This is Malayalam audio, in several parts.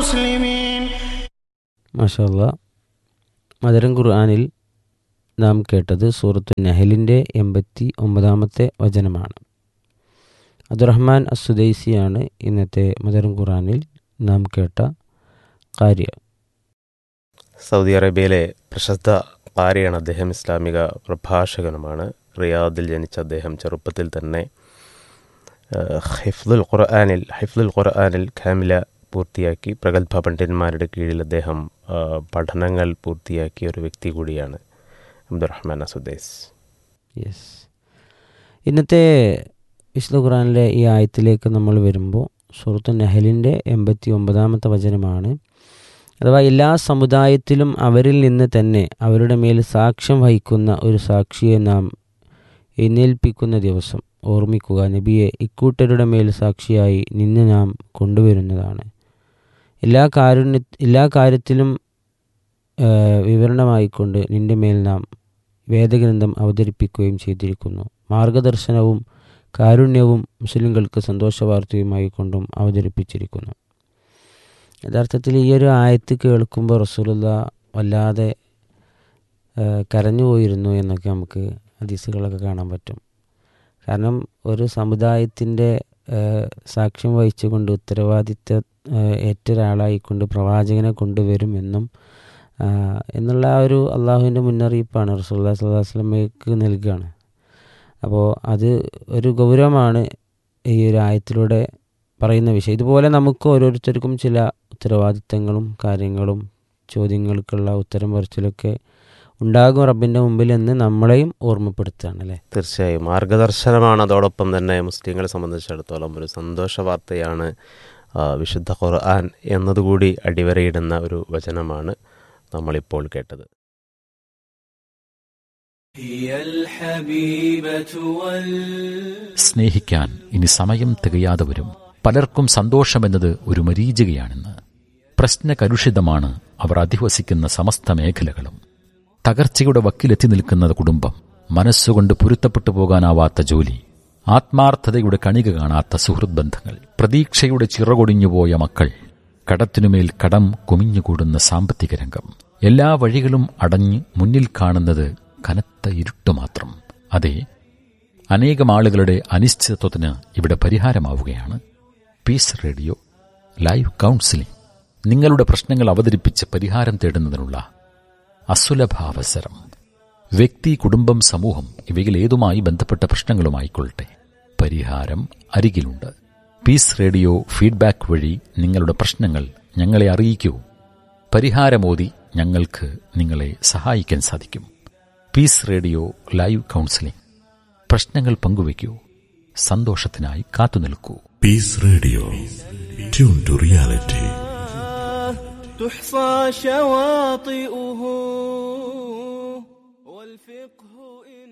مسلمين മാഷല്ല മധുരം ഖുർആാനിൽ നാം കേട്ടത് സൂറത്തു നഹലിൻ്റെ എൺപത്തി ഒമ്പതാമത്തെ വചനമാണ് അബ്ദുറഹ്മാൻ അസുദൈസിയാണ് ഇന്നത്തെ മധുരം ഖുർആാനിൽ നാം കേട്ട കാര്യം സൗദി അറേബ്യയിലെ പ്രശസ്ത കാരിയാണ് അദ്ദേഹം ഇസ്ലാമിക പ്രഭാഷകനുമാണ് റിയാദിൽ ജനിച്ച അദ്ദേഹം ചെറുപ്പത്തിൽ തന്നെ ആ, ഹിഫ്ദുൽ ഖുർആനിൽ ഹിഫ്ദുൽ ഖുർആനിൽ ഖാമില പൂർത്തിയാക്കി പ്രഗത്ഭ പണ്ഡിതന്മാരുടെ കീഴിൽ അദ്ദേഹം ആ, പഠനങ്ങൾ പൂർത്തിയാക്കിയ ഒരു വ്യക്തി കൂടിയാണ് അബ്ദുറഹ്മാൻ അസുദ്ദീസ് യെസ് ഇന്നത്തെ വിശുദ്ധ ഖുർആാനിലെ ഈ ആയത്തിലേക്ക് നമ്മൾ വരുമ്പോൾ സൂറത്തു നഹലിൻ്റെ എൺപത്തി ഒമ്പതാമത്തെ വചനമാണ് അഥവാ എല്ലാ സമുദായത്തിലും അവരിൽ നിന്ന് തന്നെ അവരുടെ മേൽ സാക്ഷ്യം വഹിക്കുന്ന ഒരു സാക്ഷിയെ നാം എഴുന്നേൽപ്പിക്കുന്ന ദിവസം ഓർമ്മിക്കുക നബിയെ ഇക്കൂട്ടരുടെ മേൽ സാക്ഷിയായി നിന്നെ നാം കൊണ്ടുവരുന്നതാണ് എല്ലാ കാരുണ്യ എല്ലാ കാര്യത്തിലും ആ, വിവരണമായിക്കൊണ്ട് നിന്റെ മേൽ നാം വേദഗ്രന്ഥം അവതരിപ്പിക്കുകയും ചെയ്തിരിക്കുന്നു മാർഗദർശനവും കാരുണ്യവും മുസ്ലിങ്ങൾക്ക് സന്തോഷവാർത്തയുമായി കൊണ്ടും അവതരിപ്പിച്ചിരിക്കുന്നു യഥാർത്ഥത്തിൽ ഈ ഒരു ആയത്ത് കേൾക്കുമ്പോൾ റസൂലുള്ള വല്ലാതെ ആ, കരഞ്ഞുപോയിരുന്നു എന്നൊക്കെ നമുക്ക് ഹദീസുകളൊക്കെ കാണാൻ പറ്റും കാരണം ഒരു സമുദായത്തിൻ്റെ ആ, സാക്ഷ്യം വഹിച്ചുകൊണ്ട് ഉത്തരവാദിത്ത ആ, ഏറ്റ ഒരാളായിക്കൊണ്ട് പ്രവാചകനെ കൊണ്ടുവരും എന്നും ആ, എന്നുള്ള ആ ഒരു അള്ളാഹുവിൻ്റെ മുന്നറിയിപ്പാണ് റസൂല്ലാ സ്വല്ലാ വസ്ലമയ്ക്ക് നൽകുകയാണ് അപ്പോൾ അത് ഒരു ഗൗരവമാണ് ഈ ഒരു ആയത്തിലൂടെ പറയുന്ന വിഷയം ഇതുപോലെ നമുക്ക് ഓരോരുത്തർക്കും ചില ഉത്തരവാദിത്തങ്ങളും കാര്യങ്ങളും ചോദ്യങ്ങൾക്കുള്ള ഉത്തരം പറച്ചിലൊക്കെ ഉണ്ടാകും റബ്ബിൻ്റെ മുമ്പിൽ എന്ന് നമ്മളെയും ഓർമ്മപ്പെടുത്തുകയാണ് അല്ലേ തീർച്ചയായും മാർഗദർശനമാണ് അതോടൊപ്പം തന്നെ മുസ്ലിങ്ങളെ സംബന്ധിച്ചിടത്തോളം ഒരു സന്തോഷ വാർത്തയാണ് ആ, വിശുദ്ധ ഖുർആൻ എന്നതുകൂടി അടിവരയിടുന്ന ഒരു വചനമാണ് നമ്മളിപ്പോൾ കേട്ടത് هي الحبيبة وال സ്നേഹിക്കാൻ ഇനി സമയം തികയാതെ വരും പലർക്കും സന്തോഷമെന്നത് ഒരു മരീചികയാണെന്ന് പ്രശ്നകലുഷിതമാണ് അവർ അധിവസിക്കുന്ന സമസ്ത മേഖലകളും തകർച്ചയുടെ വക്കിലെത്തി നിൽക്കുന്ന കുടുംബം മനസ്സുകൊണ്ട് പൊരുത്തപ്പെട്ടു പോകാനാവാത്ത ജോലി ആത്മാർത്ഥതയുടെ കണിക കാണാത്ത സുഹൃത് ബന്ധങ്ങൾ പ്രതീക്ഷയുടെ ചിറകൊടിഞ്ഞുപോയ മക്കൾ കടത്തിനുമേൽ കടം കുമിഞ്ഞുകൂടുന്ന സാമ്പത്തിക രംഗം എല്ലാ വഴികളും അടഞ്ഞ് മുന്നിൽ കാണുന്നത് കനത്ത ഇരുട്ട് മാത്രം അതെ അനേകം ആളുകളുടെ അനിശ്ചിതത്വത്തിന് ഇവിടെ പരിഹാരമാവുകയാണ് പീസ് റേഡിയോ ലൈവ് കൗൺസിലിംഗ് നിങ്ങളുടെ പ്രശ്നങ്ങൾ അവതരിപ്പിച്ച് പരിഹാരം തേടുന്നതിനുള്ള അസുലഭാവസരം വ്യക്തി കുടുംബം സമൂഹം ഇവയിൽ ഏതുമായി ബന്ധപ്പെട്ട പ്രശ്നങ്ങളുമായിക്കൊള്ളട്ടെ പരിഹാരം അരികിലുണ്ട് പീസ് റേഡിയോ ഫീഡ്ബാക്ക് വഴി നിങ്ങളുടെ പ്രശ്നങ്ങൾ ഞങ്ങളെ അറിയിക്കൂ പരിഹാരമോതി ഞങ്ങൾക്ക് നിങ്ങളെ സഹായിക്കാൻ സാധിക്കും പീസ് റേഡിയോ ലൈവ് കൗൺസിലിംഗ് പ്രശ്നങ്ങൾ പങ്കുവയ്ക്കൂ സന്തോഷത്തിനായി കാത്തുനിൽക്കൂ Peace Radio. Tune to reality. تحصى شواطئه والفقه إن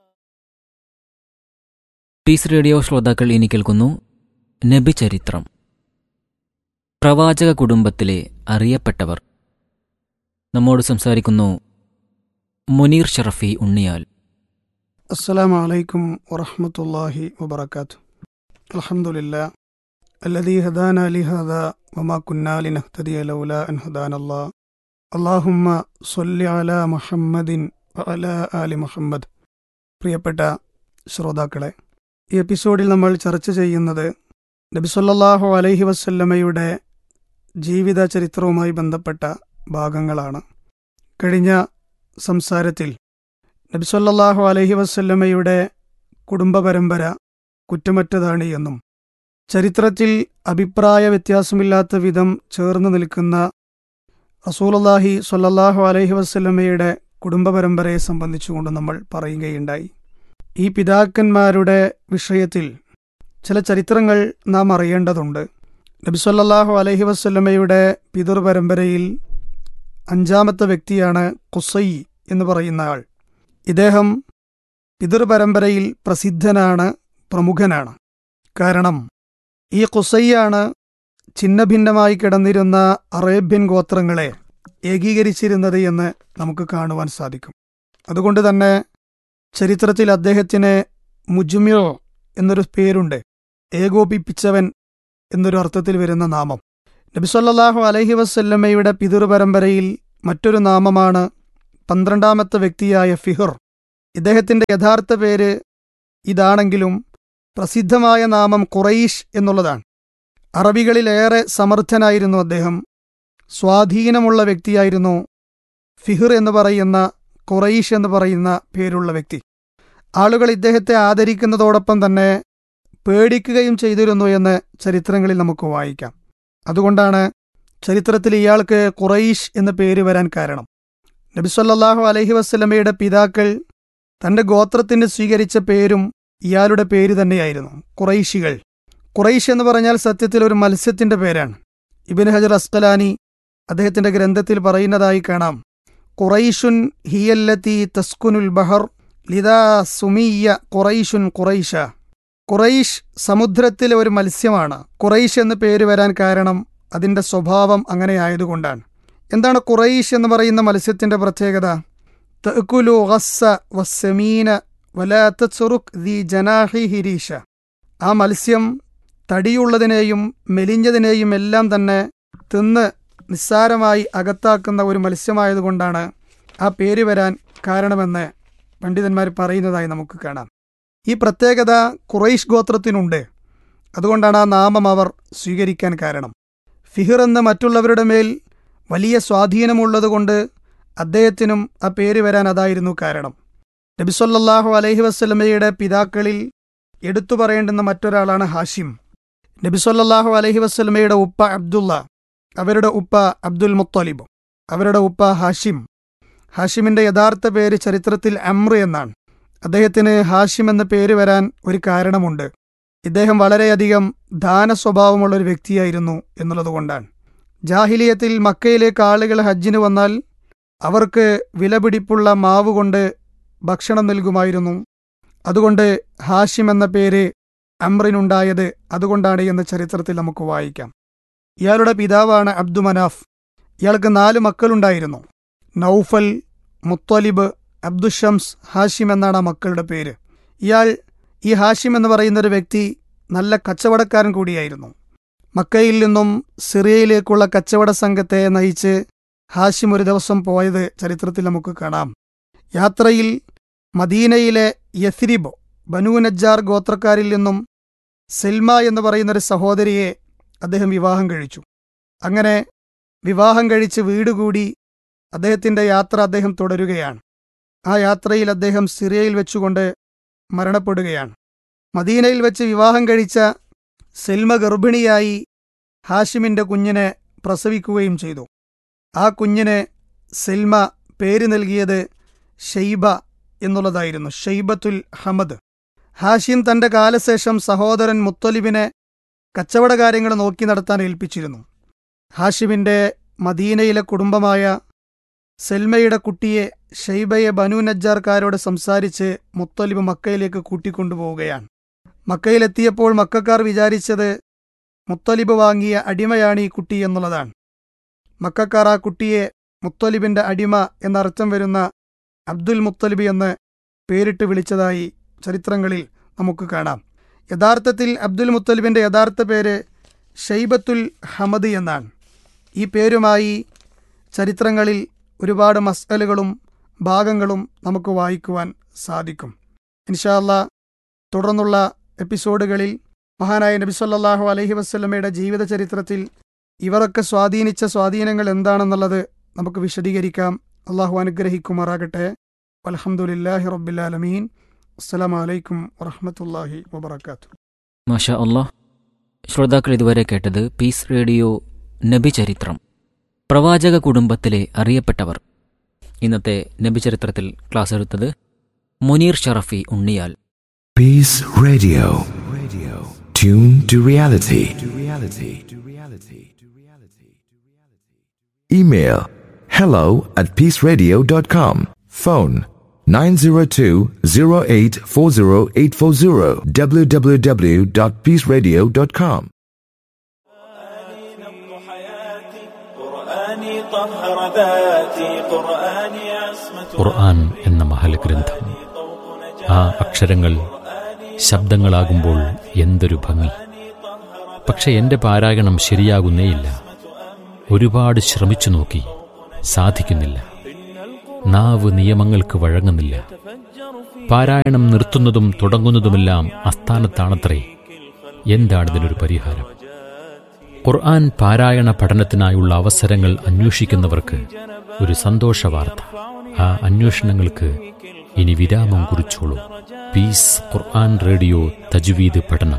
peace radio ശ്രോതാക്കൾ ഇനി കേൾക്കുന്നു നബി ചരിത്രം പ്രവാചക കുടുംബത്തിലെ അറിയപ്പെട്ടവർ നമ്മോട് സംസാരിക്കുന്നു മുനീർ ഷറഫി ഉണ്ണിയാൽ السلام عليكم ورحمة الله وبركاته الحمد لله الذي هدانا لهذا وما كنا لنهتدي لولا أن هدانا الله اللهم صل على محمد وعلى آل محمد പ്രിയപ്പെട്ട ശ്രോതാക്കളെ ഈ എപ്പിസോഡിൽ നമ്മൾ ചർച്ച ചെയ്യുന്നത് നബി സല്ലല്ലാഹു അലൈഹി വസല്ലമയുടെ ജീവിത ചരിത്രവുമായി ബന്ധപ്പെട്ട ഭാഗങ്ങളാണ് കഴിഞ്ഞ സംസാരത്തിൽ നബി സല്ലല്ലാഹു അലൈഹി വസല്ലമയുടെ കുടുംബ പരമ്പര കുറ്റമറ്റതാണ് എന്നും ചരിത്രത്തിൽ അഭിപ്രായ വ്യത്യാസമില്ലാത്ത വിധം ചേർന്ന് നിൽക്കുന്ന റസൂലുള്ളാഹി സ്വല്ലല്ലാഹു അലൈഹി വസല്ലമയുടെ കുടുംബ പരമ്പരയെ സംബന്ധിച്ചുകൊണ്ട് നമ്മൾ പറയുകയുണ്ടായി ഈ പിതാക്കന്മാരുടെ വിഷയത്തിൽ ചില ചരിത്രങ്ങൾ നാം അറിയേണ്ടതുണ്ട് നബി സല്ലല്ലാഹു അലൈഹി വസല്ലമയുടെ പിതൃ പരമ്പരയിൽ അഞ്ചാമത്തെ വ്യക്തിയാണ് കുസൈ എന്ന് പറയുന്ന ആൾ ഇദ്ദേഹം പിതൃപരമ്പരയിൽ പ്രസിദ്ധനാണ് പ്രമുഖനാണ് കാരണം ഈ കുസൈയാണ് ഛിന്നഭിന്നമായി കിടന്നിരുന്ന അറേബ്യൻ ഗോത്രങ്ങളെ ഏകീകരിച്ചിരുന്നത് എന്ന് നമുക്ക് കാണുവാൻ സാധിക്കും അതുകൊണ്ട് തന്നെ ചരിത്രത്തിൽ അദ്ദേഹത്തിന് മുജ്മിയോ എന്നൊരു പേരുണ്ട് ഏകോപിപ്പിച്ചവൻ എന്നൊരു അർത്ഥത്തിൽ വരുന്ന നാമം നബിസൊല്ലാഹു അലഹി വസ്ല്ലമ്മയുടെ പിതൃ പരമ്പരയിൽ മറ്റൊരു നാമമാണ് പന്ത്രണ്ടാമത്തെ വ്യക്തിയായ ഫിഹർ ഇദ്ദേഹത്തിൻ്റെ യഥാർത്ഥ പേര് ഇതാണെങ്കിലും പ്രസിദ്ധമായ നാമം ഖുറൈഷ് എന്നുള്ളതാണ് അറബികളിലേറെ സമർത്ഥനായിരുന്നു അദ്ദേഹം സ്വാധീനമുള്ള വ്യക്തിയായിരുന്നു ഫിഹിർ എന്ന് പറയുന്ന ഖുറൈഷ് എന്ന് പറയുന്ന പേരുള്ള വ്യക്തി ആളുകൾ ഇദ്ദേഹത്തെ ആദരിക്കുന്നതോടൊപ്പം തന്നെ പേടിക്കുകയും ചെയ്തിരുന്നു എന്ന് ചരിത്രങ്ങളിൽ നമുക്ക് വായിക്കാം അതുകൊണ്ടാണ് ചരിത്രത്തിൽ ഇയാൾക്ക് ഖുറൈഷ് എന്ന പേര് വരാൻ കാരണം നബിസ്വല്ലാഹു അലഹി വസ്ലമയുടെ പിതാക്കൾ തന്റെ ഗോത്രത്തിന് സ്വീകരിച്ച പേരും ഇയാളുടെ പേര് തന്നെയായിരുന്നു ഖുറൈശികൾ ഖുറൈഷ് എന്ന് പറഞ്ഞാൽ സത്യത്തിൽ ഒരു മത്സ്യത്തിന്റെ പേരാണ് ഇബിൻ ഹജർ അസ്കലാനി അദ്ദേഹത്തിന്റെ ഗ്രന്ഥത്തിൽ പറയുന്നതായി കാണാം ഖുറൈഷുൻ ഹിയല്ലത്തി തസ്കുനുൽ ബഹർ ലിദാ സുമിയ ഖുറൈഷുൻ ഖുറൈഷ ഖുറൈഷ് സമുദ്രത്തിലെ ഒരു മത്സ്യമാണ് ഖുറൈഷ് എന്ന് പേര് വരാൻ കാരണം അതിന്റെ സ്വഭാവം അങ്ങനെയായതുകൊണ്ടാണ് എന്താണ് ഖുറൈഷ് എന്ന് പറയുന്ന മത്സ്യത്തിന്റെ പ്രത്യേകത തഅ്കുലു ഗസ്സ വസ്സമീന വലാ തത്സുറുക് ദി ജനാഹി ഹിരീഷ ആ മത്സ്യം തടിയുള്ളതിനെയും മെലിഞ്ഞതിനെയും എല്ലാം തന്നെ തിന്ന് നിസ്സാരമായി അകത്താക്കുന്ന ഒരു മത്സ്യമായതുകൊണ്ടാണ് ആ പേര് വരാൻ കാരണമെന്ന് പണ്ഡിതന്മാർ പറയുന്നതായി നമുക്ക് കാണാം ഈ പ്രത്യേകത ഖുറൈഷ് ഗോത്രത്തിനുണ്ട് അതുകൊണ്ടാണ് ആ നാമം അവർ സ്വീകരിക്കാൻ കാരണം ഫിഹിർ എന്ന മറ്റുള്ളവരുടെ മേൽ വലിയ സ്വാധീനമുള്ളതുകൊണ്ട് അദ്ദേഹത്തിനും ആ പേര് വരാൻ അതായിരുന്നു കാരണം നബിസൊല്ലാഹു അലൈഹി വസ്ലമയുടെ പിതാക്കളിൽ എടുത്തു പറയേണ്ടുന്ന മറ്റൊരാളാണ് ഹാഷിം നബിസൊല്ലാഹു അലൈഹി വസ്ലമയുടെ ഉപ്പ അബ്ദുള്ള അവരുടെ ഉപ്പ അബ്ദുൽ മുത്തലിബ് അവരുടെ ഉപ്പ ഹാഷിം ഹാഷിമിന്റെ യഥാർത്ഥ പേര് ചരിത്രത്തിൽ അമ്ര എന്നാണ് അദ്ദേഹത്തിന് ഹാഷിം എന്ന പേര് വരാൻ ഒരു കാരണമുണ്ട് ഇദ്ദേഹം വളരെയധികം ദാന സ്വഭാവമുള്ള ഒരു വ്യക്തിയായിരുന്നു എന്നുള്ളതുകൊണ്ടാണ് ജാഹിലിയത്തിൽ മക്കയിലേക്ക് ആളുകൾ ഹജ്ജിന് വന്നാൽ അവർക്ക് വിലപിടിപ്പുള്ള മാവ് കൊണ്ട് ഭക്ഷണം നൽകുമായിരുന്നു അതുകൊണ്ട് ഹാഷിം എന്ന പേര് അമ്രിനുണ്ടായത് അതുകൊണ്ടാണ് എന്ന് ചരിത്രത്തിൽ നമുക്ക് വായിക്കാം ഇയാളുടെ പിതാവാണ് അബ്ദു മനാഫ് ഇയാൾക്ക് നാല് മക്കളുണ്ടായിരുന്നു നൌഫൽ മുത്തലിബ് അബ്ദുഷംസ് ഹാഷിം എന്നാണ് ആ മക്കളുടെ പേര് ഇയാൾ ഈ ഹാഷിം എന്ന് പറയുന്ന ഒരു വ്യക്തി നല്ല കച്ചവടക്കാരൻ കൂടിയായിരുന്നു മക്കയിൽ നിന്നും സിറിയയിലേക്കുള്ള കച്ചവട സംഘത്തെ നയിച്ച് ഹാഷിം ഒരു ദിവസം പോയത് ചരിത്രത്തിൽ നമുക്ക് കാണാം യാത്രയിൽ മദീനയിലെ യഥ്രിബ് ബനൂ നജ്ജാർ ഗോത്രക്കാരിൽ നിന്നും സെൽമ എന്ന് പറയുന്ന ഒരു സഹോദരിയെ അദ്ദേഹം വിവാഹം കഴിച്ചു അങ്ങനെ വിവാഹം കഴിച്ച് വീട് കൂടി അദ്ദേഹത്തിന്റെ യാത്ര അദ്ദേഹം തുടരുകയാണ് ആ യാത്രയിൽ അദ്ദേഹം സിറിയയിൽ വെച്ചുകൊണ്ട് മരണപ്പെടുകയാണ് മദീനയിൽ വെച്ച് വിവാഹം കഴിച്ച സെൽമ ഗർഭിണിയായി ഹാഷിമിന്റെ കുഞ്ഞിനെ പ്രസവിക്കുകയും ചെയ്തു ആ കുഞ്ഞിന് സെൽമ പേര് നൽകിയത് ഷെയ്ബ എന്നുള്ളതായിരുന്നു ഷെയ്ബത്തുൽ ഹമദ് ഹാഷിം തന്റെ കാലശേഷം സഹോദരൻ മുത്തലിബിനെ കച്ചവട കാര്യങ്ങൾ നോക്കി നടത്താൻ ഏൽപ്പിച്ചിരുന്നു ഹാഷിമിന്റെ മദീനയിലെ കുടുംബമായ സെൽമയുടെ കുട്ടിയെ ഷെയ്ബയെ ബനു നജ്ജാർക്കാരോട് സംസാരിച്ച് മുത്തലിബ് മക്കയിലേക്ക് കൂട്ടിക്കൊണ്ടുപോവുകയാണ് മക്കയിലെത്തിയപ്പോൾ മക്കാർ വിചാരിച്ചത് മുത്തലിബ് വാങ്ങിയ അടിമയാണ് ഈ കുട്ടി എന്നുള്ളതാണ് മക്കാർ ആ കുട്ടിയെ മുത്തലിബിന്റെ അടിമ എന്നർത്ഥം വരുന്ന അബ്ദുൽ മുത്തലിബ് എന്ന് പേരിട്ട് വിളിച്ചതായി ചരിത്രങ്ങളിൽ നമുക്ക് കാണാം യഥാർത്ഥത്തിൽ അബ്ദുൽ മുത്തലിബിന്റെ യഥാർത്ഥ പേര് ഷെയ്ബത്തുൽ ഹമദ് എന്നാണ് ഈ പേരുമായി ചരിത്രങ്ങളിൽ ഒരുപാട് മസ്അലുകളും ഭാഗങ്ങളും നമുക്ക് വായിക്കുവാൻ സാധിക്കും ഇൻഷാല്ല തുടർന്നുള്ള എപ്പിസോഡുകളിൽ മഹാനായ നബി സല്ലല്ലാഹു അലൈഹി വസ്ലമയുടെ ജീവിത ചരിത്രത്തിൽ ഇവരൊക്കെ സ്വാധീനിച്ച സ്വാധീനങ്ങൾ എന്താണെന്നുള്ളത് നമുക്ക് വിശദീകരിക്കാം അള്ളാഹു അനുഗ്രഹിക്കുമാറാകട്ടെ അലഹമുല്ലാഹി റബ്ബിലാലമീൻ അസ്സലാമലൈക്കും വറഹമത്തല്ലാഹി വബർക്കാത്തു മാഷ അള്ളാഹ് ശ്രോതാക്കൾ ഇതുവരെ കേട്ടത് പീസ് റേഡിയോ നബി ചരിത്രം പ്രവാചക കുടുംബത്തിലെ അറിയപ്പെട്ടവർ ഇന്നത്തെ നബി ചരിത്രത്തിൽ ക്ലാസ് എടുത്തത് Muneer Sharafi Unniyal Peace Radio. Radio. Tune to reality. To reality. To reality. To reality. Email hello at peaceradio.com. Phone 902-0840-840 www.peaceradio.com. قرآني طهر ذاتي قرآني عصمة ഖുർആൻ എന്ന മഹൽഗ്രന്ഥം ആ അക്ഷരങ്ങൾ ശബ്ദങ്ങളാകുമ്പോൾ എന്തൊരു ഭംഗി പക്ഷെ എന്റെ പാരായണം ശരിയാകുന്നേയില്ല ഒരുപാട് ശ്രമിച്ചു നോക്കി സാധിക്കുന്നില്ല നാവ് നിയമങ്ങൾക്ക് വഴങ്ങുന്നില്ല പാരായണം നിർത്തുന്നതും തുടങ്ങുന്നതുമെല്ലാം അസ്ഥാനത്താണത്രേ എന്താണിതിനൊരു പരിഹാരം ഖുർആൻ പാരായണ പഠനത്തിനായുള്ള അവസരങ്ങൾ അന്വേഷിക്കുന്നവർക്ക് ഒരു സന്തോഷ വാർത്ത ആ അന്വേഷണങ്ങൾക്ക് ഇനി വിരാമം കുറിച്ചോളൂ പീസ് ഖുർആൻ റേഡിയോ തജ്വീദ് പഠനം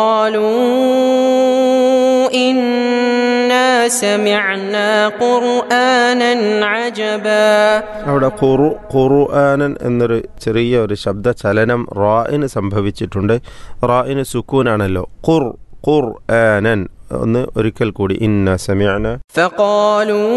فقالوا إنا سمعنا قرآنا عجبا അവിടെ ഖുറു ഖുർആനൻ എന്നൊരു ചെറിയ ഒരു ശബ്ദ ചലനം റായിന് സംഭവിച്ചിട്ടുണ്ട് റായിന് സുക്കൂനാണല്ലോ ഖുർ ഖുർ ആനൻ ഒന്ന് ഒരിക്കൽ കൂടി ഇന്ന സമയന فقالوا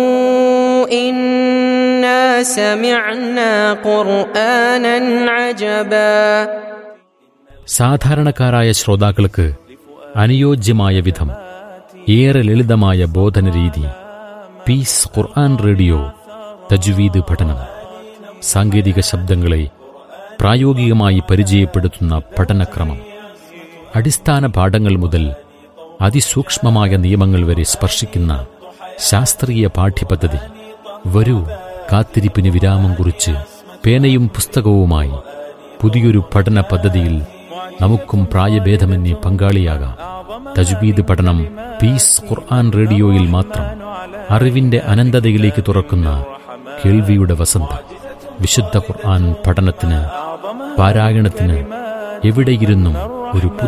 إنا سمعنا قرآنا عجبا സാധാരണക്കാരായ ശ്രോതാക്കൾക്ക് അനുയോജ്യമായ വിധം ഏറെ ലളിതമായ ബോധന രീതി പീസ് ഖുർആൻ റേഡിയോ തജ്വീദ് പഠനം സാങ്കേതിക ശബ്ദങ്ങളെ പ്രായോഗികമായി പരിചയപ്പെടുത്തുന്ന പഠനക്രമം അടിസ്ഥാന പാഠങ്ങൾ മുതൽ അതിസൂക്ഷ്മമായ നിയമങ്ങൾ വരെ സ്പർശിക്കുന്ന ശാസ്ത്രീയ പാഠ്യപദ്ധതി വരൂ കാത്തിരിപ്പിന് വിരാമം കുറിച്ച് പേനയും പുസ്തകവുമായി പുതിയൊരു പഠന പദ്ധതിയിൽ നമുക്കും പ്രായഭേദമന്യേ പങ്കാളിയാകാം തജ്വീദ് പഠനം പീസ് ഖുർആൻ റേഡിയോയിൽ മാത്രം അറിവിന്റെ അനന്തതയിലേക്ക് തുറക്കുന്ന കേൾവിയുടെ വസന്തം വിശുദ്ധ ഖുർആൻ പഠനത്തിന് പാരായണത്തിന് എവിടെയിരുന്നും ഒരു പുതിയ